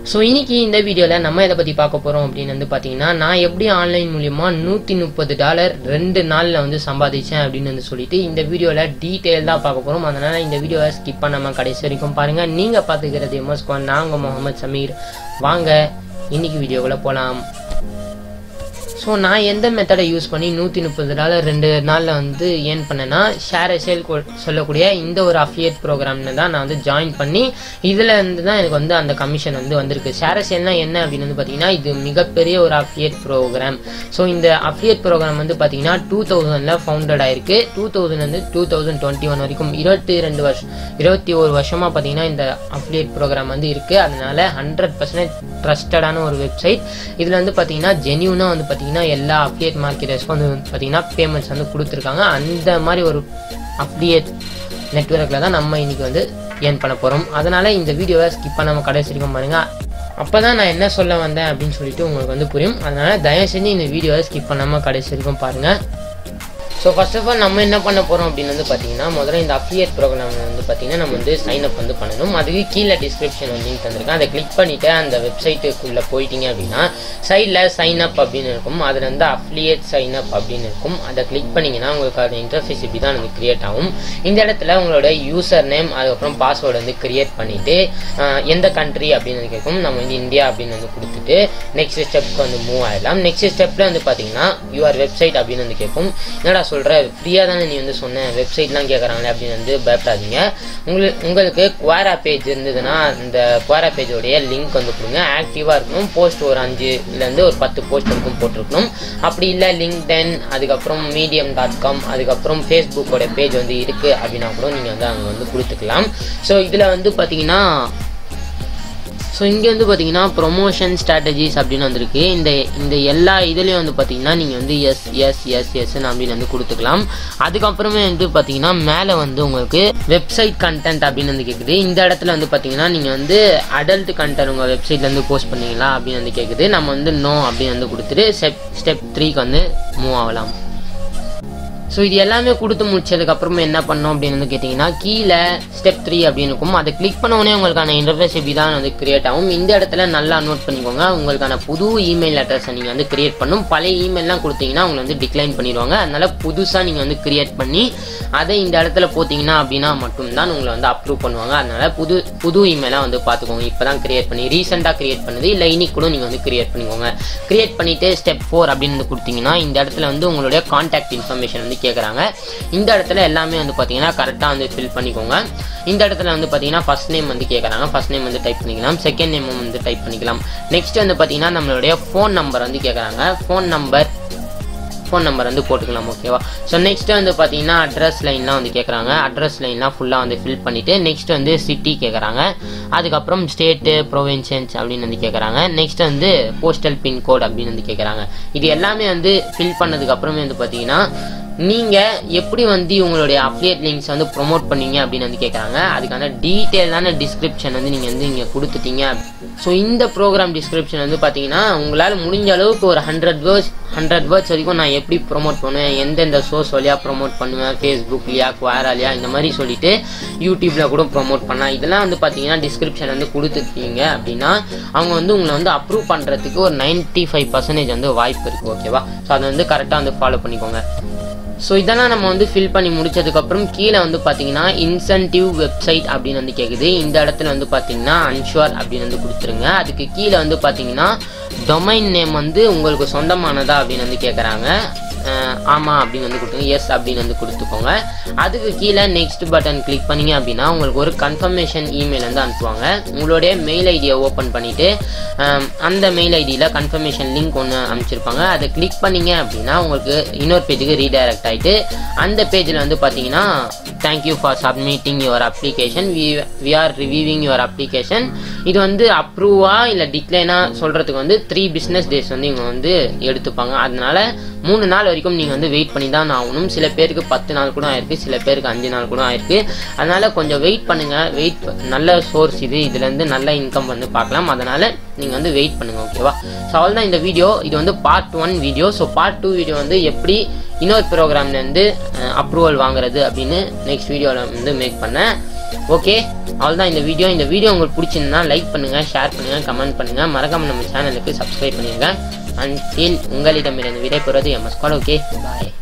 so இன்னைக்கு இந்த வீடியோவில் நம்ம எதை பற்றி பார்க்க போகிறோம் அப்படின்னு வந்து பார்த்தீங்கன்னா நான் எப்படி ஆன்லைன் மூலியமா நூற்றி முப்பது டாலர் ரெண்டு நாளில் வந்து சம்பாதிச்சேன் அப்படின்னு வந்து சொல்லிட்டு இந்த வீடியோவில் டீட்டெயில் தான் பார்க்க போகிறோம் அதனால் இந்த வீடியோவை ஸ்கிப் பண்ணாமல் கடைசி வரைக்கும் பாருங்கள் நீங்கள் பார்த்துக்கிறது எம்எஸ்கான் நாங்கள் முகமது சமீர் வாங்க இன்னைக்கு வீடியோக்குள்ளே போகலாம் ஸோ நான் எந்த மெத்தடை யூஸ் பண்ணி நூற்றி முப்பது டாலர் ரெண்டு நாளில் வந்து ஏர்ன் பண்ணேன்னா ஷேர் சேல் சொல்லக்கூடிய இந்த ஒரு அஃபியேட் ப்ரோக்ராம்னு தான் நான் வந்து ஜாயின் பண்ணி இதில் இருந்து தான் எனக்கு வந்து அந்த கமிஷன் வந்து வந்திருக்கு ஷேர் சேல்னா என்ன அப்படின்னு வந்து பார்த்தீங்கன்னா இது மிகப்பெரிய ஒரு அஃபியேட் ப்ரோக்ராம் ஸோ இந்த அஃபியேட் ப்ரோக்ராம் வந்து பார்த்தீங்கன்னா டூ தௌசண்டில் ஃபவுண்டட் ஆயிருக்கு டூ தௌசண்ட் வந்து டூ தௌசண்ட் டுவெண்ட்டி ஒன் வரைக்கும் இருபத்தி ரெண்டு வருஷம் இருபத்தி ஒரு வருஷமாக பார்த்தீங்கன்னா இந்த அஃபிலியேட் ப்ரோக்ராம் வந்து இருக்குது அதனால ஹண்ட்ரட் பர்சன்ட் ட்ரஸ்டடான ஒரு வெப்சைட் இதில் வந்து பார்த்தீங்கன்னா ஜென்யூனாக வந்து பார்த்தீங்கன்னா எல்லா அப்டேட் மார்க்கெட்டர்ஸ்க்கும் வந்து பார்த்தீங்கன்னா பேமெண்ட்ஸ் வந்து கொடுத்துருக்காங்க அந்த மாதிரி ஒரு அப்டேட் நெட்ஒர்க்கில் தான் நம்ம இன்னைக்கு வந்து ஏர்ன் பண்ண போகிறோம் அதனால் இந்த வீடியோவை ஸ்கிப் பண்ணாமல் கடைசி வரைக்கும் பாருங்க அப்போ தான் நான் என்ன சொல்ல வந்தேன் அப்படின்னு சொல்லிட்டு உங்களுக்கு வந்து புரியும் அதனால் தயவு செஞ்சு இந்த வீடியோவை ஸ்கிப் பண்ணாமல் கடைசி வரைக்கும் பாருங்கள் ஸோ ஃபர்ஸ்ட் ஆஃப் ஆல் நம்ம என்ன பண்ண போகிறோம் அப்படின்னு வந்து பார்த்தீங்கன்னா முதல்ல இந்த அஃபிலியேட் ப்ரோக்ராம் வந்து பார்த்தீங்கன்னா நம்ம வந்து சைன் அப் வந்து பண்ணணும் அதுக்கு கீழே டிஸ்கிரிப்ஷன் வந்து லிங்க் தந்திருக்கேன் அதை கிளிக் பண்ணிவிட்டு அந்த வெப்சைட்டுக்குள்ளே போயிட்டீங்க அப்படின்னா சைடில் சைன் அப் அப்படின்னு இருக்கும் அதில் வந்து அஃபிலியேட் சைன் அப் அப்படின்னு இருக்கும் அதை கிளிக் பண்ணிங்கன்னா உங்களுக்கு அந்த இன்டர்ஃபேஸ் இப்படி தான் வந்து கிரியேட் ஆகும் இந்த இடத்துல உங்களோட யூசர் நேம் அதுக்கப்புறம் பாஸ்வேர்டு வந்து கிரியேட் பண்ணிவிட்டு எந்த கண்ட்ரி அப்படின்னு வந்து கேட்கும் நம்ம வந்து இந்தியா அப்படின்னு வந்து கொடுத்துட்டு நெக்ஸ்ட் ஸ்டெப்க்கு வந்து மூவ் ஆகிடலாம் நெக்ஸ்ட் ஸ்டெப்பில் வந்து பார்த்தீங்கன்னா யூஆர் வெப்சைட் அப்படின்னு வந்து கேட்கும் என்னடா சொல்கிற ஃப்ரீயாக தானே நீ வந்து சொன்ன வெப்சைட்லாம் கேட்குறாங்களே அப்படின்னு வந்து பயப்படாதீங்க உங்களுக்கு உங்களுக்கு குவாரா பேஜ் இருந்ததுன்னா இந்த குவாரா பேஜோடைய லிங்க் வந்து கொடுங்க ஆக்டிவாக இருக்கணும் போஸ்ட் ஒரு அஞ்சுலேருந்து ஒரு பத்து போஸ்ட் வரைக்கும் போட்டிருக்கணும் அப்படி இல்லை லிங்க்டன் அதுக்கப்புறம் மீடியம் டாட் காம் அதுக்கப்புறம் ஃபேஸ்புக்கோட பேஜ் வந்து இருக்குது அப்படின்னா கூட நீங்கள் வந்து அங்கே வந்து கொடுத்துக்கலாம் ஸோ இதில் வந்து பார்த்தீங்கன்னா ஸோ இங்கே வந்து பார்த்தீங்கன்னா ப்ரொமோஷன் ஸ்ட்ராட்டஜிஸ் அப்படின்னு வந்திருக்கு இந்த இந்த எல்லா இதுலேயும் வந்து பார்த்தீங்கன்னா நீங்கள் வந்து எஸ் எஸ் எஸ் எஸ்ன்னு அப்படின்னு வந்து கொடுத்துக்கலாம் அதுக்கப்புறமே வந்து பார்த்தீங்கன்னா மேலே வந்து உங்களுக்கு வெப்சைட் கண்டென்ட் அப்படின்னு வந்து கேட்குது இந்த இடத்துல வந்து பார்த்தீங்கன்னா நீங்கள் வந்து அடல்ட் கண்டென்ட் உங்கள் வெப்சைட்லேருந்து போஸ்ட் பண்ணீங்களா அப்படின்னு வந்து கேட்குது நம்ம வந்து நோ அப்படின்னு வந்து கொடுத்துட்டு ஸ்டெப் ஸ்டெப் த்ரீக்கு வந்து மூவ் ஆகலாம் ஸோ இது எல்லாமே கொடுத்து முடிச்சதுக்கு அப்புறமா என்ன பண்ணோம் அப்படின்னு வந்து கேட்டிங்கன்னா கீழே ஸ்டெப் த்ரீ அப்படின்னு இருக்கும் அதை கிளிக் பண்ண உடனே உங்களுக்கான இன்டர்ஃபேஸ் இப்படி தான் வந்து கிரியேட் ஆகும் இந்த இடத்துல நல்லா நோட் பண்ணிக்கோங்க உங்களுக்கான புது இமெயில் அட்ரஸை நீங்கள் வந்து கிரியேட் பண்ணும் பழைய இமெயிலாம் கொடுத்தீங்கன்னா உங்களை வந்து டிக்ளைன் பண்ணிடுவாங்க அதனால புதுசாக நீங்கள் வந்து கிரியேட் பண்ணி அதை இந்த இடத்துல போட்டிங்கன்னா அப்படின்னா மட்டும்தான் உங்களை வந்து அப்ரூவ் பண்ணுவாங்க அதனால புது புது இமெயிலாக வந்து பார்த்துக்கோங்க இப்போ தான் கிரியேட் பண்ணி ரீசெண்டாக கிரியேட் பண்ணது இல்லை இன்னைக்கு கூட நீங்கள் வந்து கிரியேட் பண்ணிக்கோங்க கிரியேட் பண்ணிவிட்டு ஸ்டெப் ஃபோர் அப்படின்னு வந்து கொடுத்தீங்கன்னா இந்த இடத்துல வந்து உங்களுடைய கான்டாக்ட் இன்ஃபர்மேஷன் வந்து கேட்குறாங்க இந்த இடத்துல எல்லாமே வந்து பார்த்தீங்கன்னா கரெக்டாக வந்து ஃபில் பண்ணிக்கோங்க இந்த இடத்துல வந்து பார்த்தீங்கன்னா ஃபர்ஸ்ட் நேம் வந்து கேட்குறாங்க ஃபர்ஸ்ட் நேம் வந்து டைப் பண்ணிக்கலாம் செகண்ட் நேம் வந்து டைப் பண்ணிக்கலாம் நெக்ஸ்ட் வந்து பார்த்தீங்கன்னா நம்மளுடைய ஃபோன் நம்பர் வந்து கேட்குறாங்க ஃபோன் நம்பர் ஃபோன் நம்பர் வந்து போட்டுக்கலாம் ஓகேவா ஸோ நெக்ஸ்ட் வந்து பார்த்தீங்கன்னா அட்ரஸ் லைன்லாம் வந்து கேட்குறாங்க அட்ரஸ் லைன்லாம் ஃபுல்லாக வந்து ஃபில் பண்ணிவிட்டு நெக்ஸ்ட் வந்து சிட்டி கேட்குறாங்க அதுக்கப்புறம் ஸ்டேட்டு ப்ரொவின்ஷன்ஸ் அப்படின்னு வந்து கேட்குறாங்க நெக்ஸ்ட் வந்து போஸ்டல் பின்கோட் அப்படின்னு வந்து கேட்குறாங்க இது எல்லாமே வந்து ஃபில் பண்ணதுக்கு அப்புறமே வந்து பார்த்தீங்கன்னா நீங்கள் எப்படி வந்து உங்களுடைய அப்டேட் லிங்க்ஸ் வந்து ப்ரொமோட் பண்ணீங்க அப்படின்னு வந்து கேட்குறாங்க அதுக்கான டீட்டெயிலான டிஸ்கிரிப்ஷன் வந்து நீங்கள் வந்து இங்கே கொடுத்துட்டீங்க ஸோ இந்த ப்ரோக்ராம் டிஸ்கிரிப்ஷன் வந்து பார்த்தீங்கன்னா உங்களால் முடிஞ்ச அளவுக்கு ஒரு ஹண்ட்ரட் வேர்ட்ஸ் ஹண்ட்ரட் வேர்ட்ஸ் வரைக்கும் நான் எப்படி ப்ரொமோட் பண்ணுவேன் எந்தெந்த சோர்ஸ் வழியாக ப்ரொமோட் பண்ணுவேன் ஃபேஸ்புக்லையா குவாராலையா இந்த மாதிரி சொல்லிட்டு யூடியூப்பில் கூட ப்ரொமோட் பண்ணலாம் இதெல்லாம் வந்து பார்த்தீங்கன்னா டிஸ்கிரிப்ஷன் வந்து கொடுத்துருக்கீங்க அப்படின்னா அவங்க வந்து உங்களை வந்து அப்ரூவ் பண்ணுறதுக்கு ஒரு நைன்ட்டி ஃபைவ் பர்சன்டேஜ் வந்து வாய்ப்பு இருக்குது ஓகேவா ஸோ அதை வந்து கரெக்டாக வந்து ஃபாலோ பண்ணிக்கோங்க ஸோ இதெல்லாம் நம்ம வந்து ஃபில் பண்ணி முடிச்சதுக்கப்புறம் கீழே வந்து பார்த்தீங்கன்னா இன்சென்டிவ் வெப்சைட் அப்படின்னு வந்து கேட்குது இந்த இடத்துல வந்து பார்த்தீங்கன்னா அன்ஷுவர் அப்படின்னு வந்து கொடுத்துருங்க அதுக்கு கீழே வந்து பார்த்தீங்கன்னா டொமைன் நேம் வந்து உங்களுக்கு சொந்தமானதா அப்படின்னு வந்து கேட்குறாங்க ஆமாம் அப்படின்னு வந்து கொடுத்துங்க எஸ் அப்படின்னு வந்து கொடுத்துக்கோங்க அதுக்கு கீழே நெக்ஸ்ட் பட்டன் கிளிக் பண்ணீங்க அப்படின்னா உங்களுக்கு ஒரு கன்ஃபர்மேஷன் இமெயில் வந்து அனுப்புவாங்க உங்களுடைய மெயில் ஐடியை ஓப்பன் பண்ணிவிட்டு அந்த மெயில் ஐடியில் கன்ஃபர்மேஷன் லிங்க் ஒன்று அனுப்பிச்சிருப்பாங்க அதை கிளிக் பண்ணீங்க அப்படின்னா உங்களுக்கு இன்னொரு பேஜுக்கு ரீடைரக்ட் ஆகிட்டு அந்த பேஜில் வந்து பார்த்தீங்கன்னா thank you for submitting your application we we are reviewing your application இது வந்து அப்ரூவா இல்லை டிக்ளைனா சொல்கிறதுக்கு வந்து த்ரீ பிஸ்னஸ் டேஸ் வந்து இவங்க வந்து எடுத்துப்பாங்க அதனால மூணு நாள் வரைக்கும் நீங்கள் வந்து வெயிட் பண்ணி தான் ஆகணும் சில பேருக்கு பத்து நாள் கூட ஆயிருக்கு சில பேருக்கு அஞ்சு நாள் கூட ஆயிருக்கு அதனால கொஞ்சம் வெயிட் பண்ணுங்கள் வெயிட் நல்ல சோர்ஸ் இது இதுலேருந்து நல்ல இன்கம் வந்து பார்க்கலாம் அதனால நீங்கள் வந்து வெயிட் பண்ணுங்கள் ஓகேவா ஸோ அவ்வளோதான் இந்த வீடியோ இது வந்து part one video so part two video வந்து எப்படி இன்னொரு ப்ரோக்ராம்லேருந்து அப்ரூவல் வாங்குறது அப்படின்னு நெக்ஸ்ட் வீடியோவில் வந்து மேக் பண்ணேன் ஓகே அவ்வளோதான் இந்த வீடியோ இந்த வீடியோ உங்களுக்கு பிடிச்சிருந்தா லைக் பண்ணுங்கள் ஷேர் பண்ணுங்கள் கமெண்ட் பண்ணுங்கள் மறக்காம நம்ம சேனலுக்கு சப்ஸ்கிரைப் பண்ணிடுங்க அன்டில் உங்களிடமிருந்து விடைபெறுவது எம்எஸ் கால் ஓகே பாய்